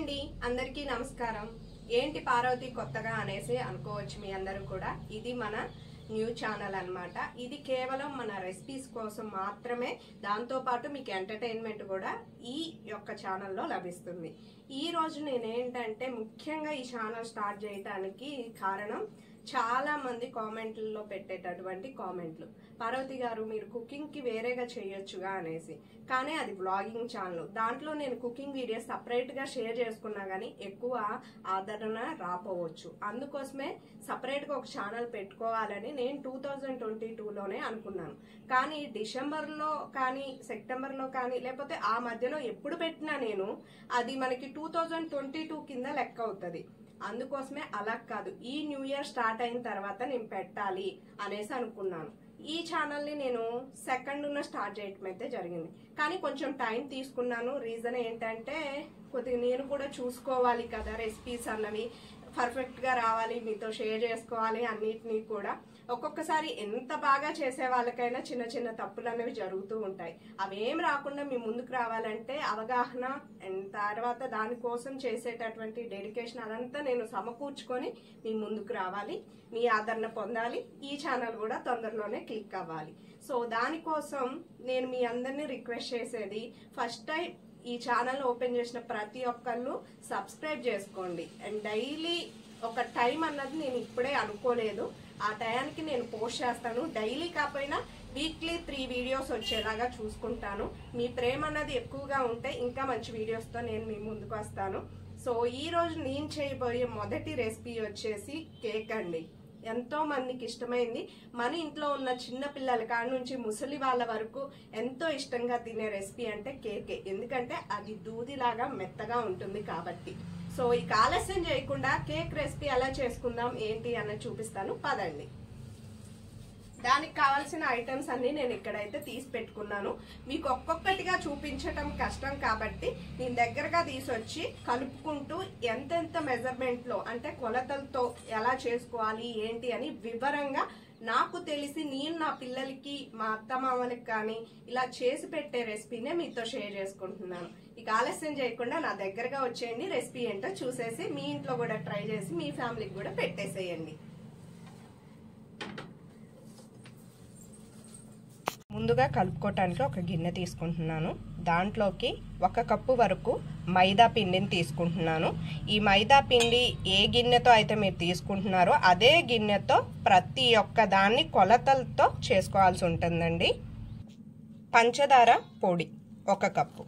అండి అందరికీ నమస్కారం ఏంటి పార్వతి కొత్తగా అనేసి అనుకోవచ్చు మీ అందరూ కూడా ఇది మన న్యూ ఛానల్ అన్నమాట ఇది కేవలం మన రెసిపీస్ కోసం మాత్రమే దాంతో పాటు మీకు ఎంటర్టైన్మెంట్ కూడా ఈ యొక్క ఛానల్లో లభిస్తుంది ఈ రోజు నేనేంటంటే ముఖ్యంగా ఈ ఛానల్ స్టార్ట్ చేయడానికి కారణం చాలా మంది కామెంట్లలో పెట్టేటటువంటి కామెంట్లు పార్వతి గారు మీరు కుకింగ్ కి వేరేగా చేయొచ్చుగా అనేసి కానీ అది బ్లాగింగ్ ఛానల్ దాంట్లో నేను కుకింగ్ వీడియోస్ సపరేట్ గా షేర్ చేసుకున్నా గానీ ఎక్కువ ఆదరణ రాపోవచ్చు అందుకోసమే సపరేట్ గా ఒక ఛానల్ పెట్టుకోవాలని నేను టూ థౌజండ్ ట్వంటీ టూలోనే అనుకున్నాను కానీ డిసెంబర్ లో కానీ సెప్టెంబర్ లో కానీ లేకపోతే ఆ మధ్యలో ఎప్పుడు పెట్టినా నేను అది మనకి టూ థౌజండ్ ట్వంటీ టూ కింద లెక్క అవుతుంది అందుకోసమే అలా కాదు ఈ న్యూ ఇయర్ స్టార్ట్ అయిన తర్వాత నేను పెట్టాలి అనేసి అనుకున్నాను ఈ ఛానల్ ని నేను సెకండ్ ఉన్న స్టార్ట్ చేయటం అయితే జరిగింది కానీ కొంచెం టైం తీసుకున్నాను రీజన్ ఏంటంటే కొద్దిగా నేను కూడా చూసుకోవాలి కదా రెసిపీస్ అన్నవి పర్ఫెక్ట్ గా రావాలి మీతో షేర్ చేసుకోవాలి అన్నిటినీ కూడా ఒక్కొక్కసారి ఎంత బాగా చేసే వాళ్ళకైనా చిన్న చిన్న తప్పులు అనేవి జరుగుతూ ఉంటాయి అవేం రాకుండా మీ ముందుకు రావాలంటే అవగాహన and తర్వాత దానికోసం చేసేటటువంటి డెడికేషన్ అదంతా నేను సమకూర్చుకొని మీ ముందుకు రావాలి మీ ఆదరణ పొందాలి ఈ ఛానల్ కూడా తొందరలోనే క్లిక్ అవ్వాలి సో దానికోసం నేను మీ అందరినీ రిక్వెస్ట్ చేసేది ఫస్ట్ టైం ఈ ఛానల్ ఓపెన్ చేసిన ప్రతి ఒక్కళ్ళు సబ్స్క్రైబ్ చేసుకోండి అండ్ డైలీ ఒక టైం అన్నది నేను ఇప్పుడే అనుకోలేదు ఆ టయానికి నేను పోస్ట్ చేస్తాను డైలీ కాకపోయినా వీక్లీ త్రీ వీడియోస్ వచ్చేలాగా చూసుకుంటాను మీ ప్రేమ అన్నది ఎక్కువగా ఉంటే ఇంకా మంచి వీడియోస్తో నేను మీ ముందుకు వస్తాను సో ఈ రోజు నేను చేయబోయే మొదటి రెసిపీ వచ్చేసి కేక్ అండి ఎంతో మందికి ఇష్టమైంది మన ఇంట్లో ఉన్న చిన్న పిల్లల కాడ నుంచి ముసలి వాళ్ళ వరకు ఎంతో ఇష్టంగా తినే రెసిపీ అంటే కేకే ఎందుకంటే అది దూదిలాగా మెత్తగా ఉంటుంది కాబట్టి సో ఇక ఆలస్యం చేయకుండా కేక్ రెసిపీ ఎలా చేసుకుందాం ఏంటి అన్నది చూపిస్తాను పదండి దానికి కావాల్సిన ఐటమ్స్ అన్ని నేను ఇక్కడైతే తీసి పెట్టుకున్నాను మీకు ఒక్కొక్కటిగా చూపించటం కష్టం కాబట్టి నేను దగ్గరగా తీసుకొచ్చి కలుపుకుంటూ ఎంతెంత మెజర్మెంట్ లో అంటే కొలతలతో ఎలా చేసుకోవాలి ఏంటి అని వివరంగా నాకు తెలిసి నేను నా పిల్లలకి మా అత్తమామలకి కానీ ఇలా చేసి పెట్టే రెసిపీనే మీతో షేర్ చేసుకుంటున్నాను ఇక ఆలస్యం చేయకుండా నా దగ్గరగా వచ్చేయండి రెసిపీ ఏంటో చూసేసి మీ ఇంట్లో కూడా ట్రై చేసి మీ ఫ్యామిలీకి కూడా పెట్టేసేయండి ముందుగా కలుపుకోవటానికి ఒక గిన్నె తీసుకుంటున్నాను దాంట్లోకి ఒక కప్పు వరకు మైదా పిండిని తీసుకుంటున్నాను ఈ మైదా పిండి ఏ గిన్నెతో అయితే మీరు తీసుకుంటున్నారో అదే గిన్నెతో ప్రతి ఒక్క దాన్ని కొలతలతో చేసుకోవాల్సి ఉంటుందండి పంచదార పొడి ఒక కప్పు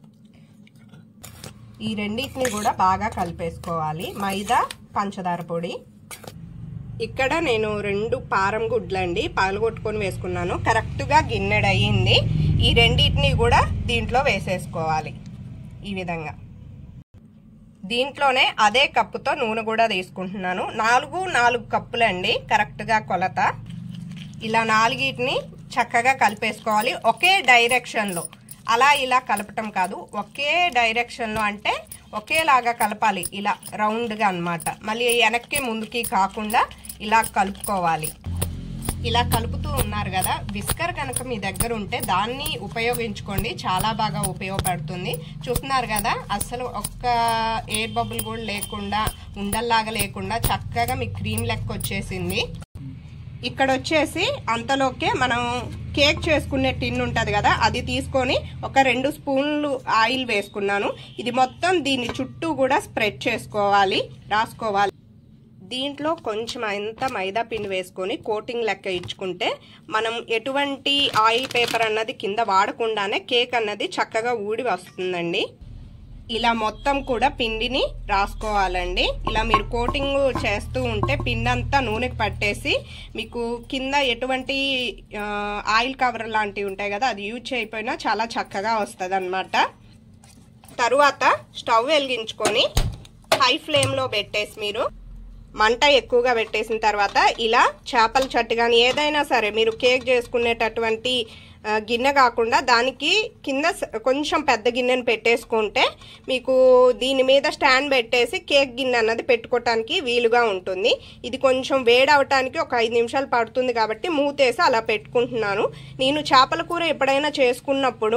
ఈ రెండింటిని కూడా బాగా కలిపేసుకోవాలి మైదా పంచదార పొడి ఇక్కడ నేను రెండు పారం గుడ్లండి పగలగొట్టుకొని వేసుకున్నాను కరెక్ట్గా గిన్నెడయింది ఈ రెండింటిని కూడా దీంట్లో వేసేసుకోవాలి ఈ విధంగా దీంట్లోనే అదే కప్పుతో నూనె కూడా తీసుకుంటున్నాను నాలుగు నాలుగు కప్పులండి కరెక్ట్గా కొలత ఇలా నాలుగిటిని చక్కగా కలిపేసుకోవాలి ఒకే డైరెక్షన్లో అలా ఇలా కలపటం కాదు ఒకే డైరెక్షన్లో అంటే ఒకేలాగా కలపాలి ఇలా రౌండ్గా అనమాట మళ్ళీ వెనక్కి ముందుకి కాకుండా ఇలా కలుపుకోవాలి ఇలా కలుపుతూ ఉన్నారు కదా విస్కర్ కనుక మీ దగ్గర ఉంటే దాన్ని ఉపయోగించుకోండి చాలా బాగా ఉపయోగపడుతుంది చూస్తున్నారు కదా అసలు ఒక్క ఎయిర్ బబుల్ కూడా లేకుండా ఉండల్లాగా లేకుండా చక్కగా మీ క్రీమ్ లెక్క వచ్చేసింది ఇక్కడ వచ్చేసి అంతలోకే మనం కేక్ చేసుకునే టిన్ ఉంటుంది కదా అది తీసుకొని ఒక రెండు స్పూన్లు ఆయిల్ వేసుకున్నాను ఇది మొత్తం దీని చుట్టూ కూడా స్ప్రెడ్ చేసుకోవాలి రాసుకోవాలి దీంట్లో కొంచెం అంత మైదా పిండి వేసుకొని కోటింగ్ లెక్క ఇచ్చుకుంటే మనం ఎటువంటి ఆయిల్ పేపర్ అన్నది కింద వాడకుండానే కేక్ అన్నది చక్కగా ఊడి వస్తుందండి ఇలా మొత్తం కూడా పిండిని రాసుకోవాలండి ఇలా మీరు కోటింగ్ చేస్తూ ఉంటే పిండి అంతా నూనెకి పట్టేసి మీకు కింద ఎటువంటి ఆయిల్ కవర్ లాంటివి ఉంటాయి కదా అది యూజ్ చేయకపోయినా చాలా చక్కగా వస్తుంది అనమాట తరువాత స్టవ్ వెలిగించుకొని హై ఫ్లేమ్లో పెట్టేసి మీరు మంట ఎక్కువగా పెట్టేసిన తర్వాత ఇలా చేపల చట్టు కానీ ఏదైనా సరే మీరు కేక్ చేసుకునేటటువంటి గిన్నె కాకుండా దానికి కింద కొంచెం పెద్ద గిన్నెను పెట్టేసుకుంటే మీకు దీని మీద స్టాండ్ పెట్టేసి కేక్ గిన్నె అన్నది పెట్టుకోవటానికి వీలుగా ఉంటుంది ఇది కొంచెం వేడి అవటానికి ఒక ఐదు నిమిషాలు పడుతుంది కాబట్టి మూతేసి అలా పెట్టుకుంటున్నాను నేను చేపల కూర ఎప్పుడైనా చేసుకున్నప్పుడు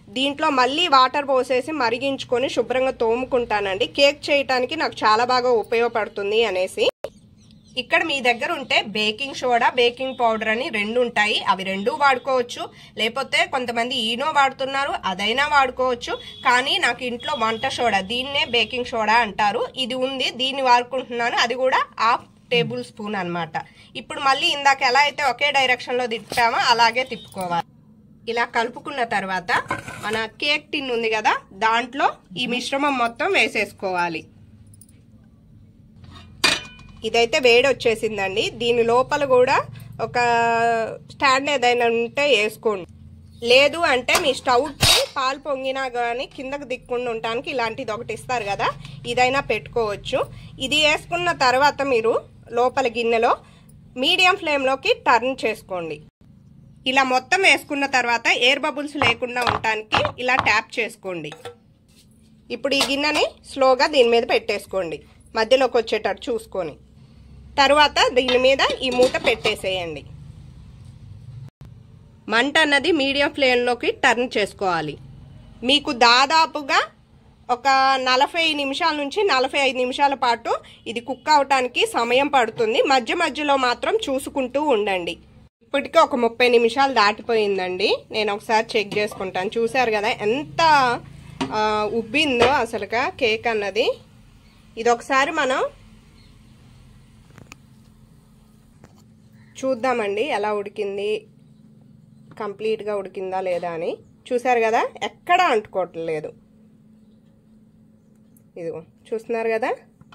దీంట్లో మళ్ళీ వాటర్ పోసేసి మరిగించుకొని శుభ్రంగా తోముకుంటానండి కేక్ చేయటానికి నాకు చాలా బాగా ఉపయోగపడుతుంది అనేసి ఇక్కడ మీ దగ్గర ఉంటే బేకింగ్ సోడా బేకింగ్ పౌడర్ అని రెండు ఉంటాయి అవి రెండు వాడుకోవచ్చు లేకపోతే కొంతమంది ఈనో వాడుతున్నారు అదైనా వాడుకోవచ్చు కానీ నాకు ఇంట్లో వంట సోడా దీన్నే బేకింగ్ సోడా అంటారు ఇది ఉంది దీన్ని వాడుకుంటున్నాను అది కూడా హాఫ్ టేబుల్ స్పూన్ అన్నమాట ఇప్పుడు మళ్ళీ ఇందాక ఎలా అయితే ఒకే డైరెక్షన్లో తిప్పామో అలాగే తిప్పుకోవాలి ఇలా కలుపుకున్న తర్వాత మన కేక్ టిన్ ఉంది కదా దాంట్లో ఈ మిశ్రమం మొత్తం వేసేసుకోవాలి ఇదైతే వేడి వచ్చేసిందండి దీని లోపల కూడా ఒక స్టాండ్ ఏదైనా ఉంటే వేసుకోండి లేదు అంటే మీ స్టవ్కి పాలు పొంగినా కానీ కిందకు దిక్కుండా ఉండటానికి ఇలాంటిది ఒకటి ఇస్తారు కదా ఇదైనా పెట్టుకోవచ్చు ఇది వేసుకున్న తర్వాత మీరు లోపల గిన్నెలో మీడియం ఫ్లేమ్లోకి టర్న్ చేసుకోండి ఇలా మొత్తం వేసుకున్న తర్వాత ఎయిర్ బబుల్స్ లేకుండా ఉండటానికి ఇలా ట్యాప్ చేసుకోండి ఇప్పుడు ఈ గిన్నెని స్లోగా దీని మీద పెట్టేసుకోండి మధ్యలోకి వచ్చేటట్టు చూసుకొని తర్వాత దీని మీద ఈ మూత పెట్టేసేయండి మంట అన్నది మీడియం ఫ్లేమ్లోకి టర్న్ చేసుకోవాలి మీకు దాదాపుగా ఒక నలభై నిమిషాల నుంచి నలభై ఐదు నిమిషాల పాటు ఇది కుక్ అవటానికి సమయం పడుతుంది మధ్య మధ్యలో మాత్రం చూసుకుంటూ ఉండండి ఇప్పటికే ఒక ముప్పై నిమిషాలు దాటిపోయిందండి నేను ఒకసారి చెక్ చేసుకుంటాను చూసారు కదా ఎంత ఆ, ఉబ్బిందో అసలుగా కేక్ అన్నది ఇది ఒకసారి మనం చూద్దామండి ఎలా ఉడికింది కంప్లీట్గా ఉడికిందా లేదా అని చూసారు కదా ఎక్కడా అంటుకోవట్లేదు ఇదిగో చూస్తున్నారు కదా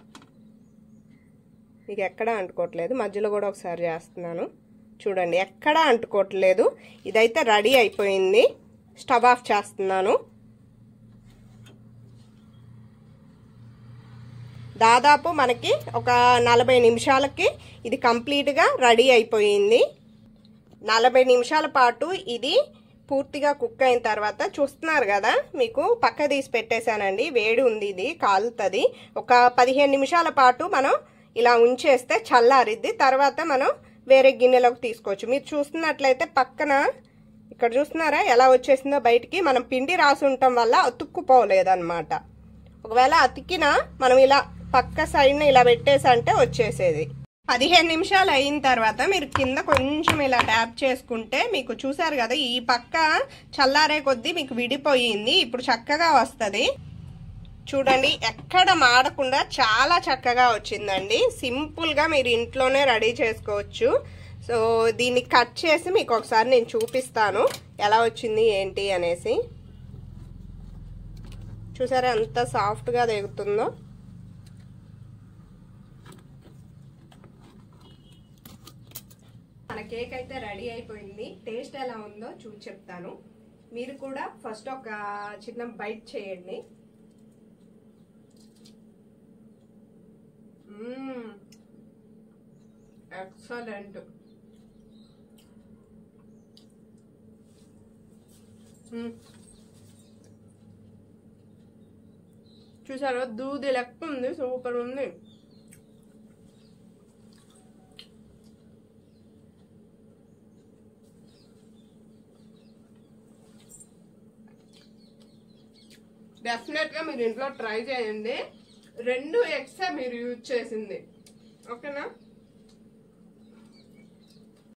మీకు ఎక్కడా అంటుకోవట్లేదు మధ్యలో కూడా ఒకసారి చేస్తున్నాను చూడండి ఎక్కడా అంటుకోవట్లేదు ఇదైతే రెడీ అయిపోయింది స్టవ్ ఆఫ్ చేస్తున్నాను దాదాపు మనకి ఒక నలభై నిమిషాలకి ఇది కంప్లీట్గా రెడీ అయిపోయింది నలభై నిమిషాల పాటు ఇది పూర్తిగా కుక్ అయిన తర్వాత చూస్తున్నారు కదా మీకు పక్క తీసి పెట్టేశానండి వేడి ఉంది ఇది కాలుతుంది ఒక పదిహేను నిమిషాల పాటు మనం ఇలా ఉంచేస్తే చల్లారిద్ది తర్వాత మనం వేరే గిన్నెలోకి తీసుకోవచ్చు మీరు చూస్తున్నట్లయితే పక్కన ఇక్కడ చూస్తున్నారా ఎలా వచ్చేసిందో బయటికి మనం పిండి రాసి ఉండటం వల్ల అతుక్కుపోలేదన్నమాట ఒకవేళ అతికినా మనం ఇలా పక్క సైడ్ని ఇలా పెట్టేసి అంటే వచ్చేసేది పదిహేను నిమిషాలు అయిన తర్వాత మీరు కింద కొంచెం ఇలా ట్యాప్ చేసుకుంటే మీకు చూసారు కదా ఈ పక్క చల్లారే కొద్దీ మీకు విడిపోయింది ఇప్పుడు చక్కగా వస్తుంది చూడండి ఎక్కడ మాడకుండా చాలా చక్కగా వచ్చిందండి సింపుల్గా మీరు ఇంట్లోనే రెడీ చేసుకోవచ్చు సో దీన్ని కట్ చేసి మీకు ఒకసారి నేను చూపిస్తాను ఎలా వచ్చింది ఏంటి అనేసి చూసారా ఎంత సాఫ్ట్గా దిగుతుందో మన కేక్ అయితే రెడీ అయిపోయింది టేస్ట్ ఎలా ఉందో చూసి చెప్తాను మీరు కూడా ఫస్ట్ ఒక చిన్న బైట్ చేయండి ఎక్సలెంట్ చూసారా దూది లెక్క ఉంది సూపర్ ఉంది డెఫినెట్ గా మీరు ఇంట్లో ట్రై చేయండి రెండు ఎగ్స్ మీరు యూజ్ చేసింది ఓకేనా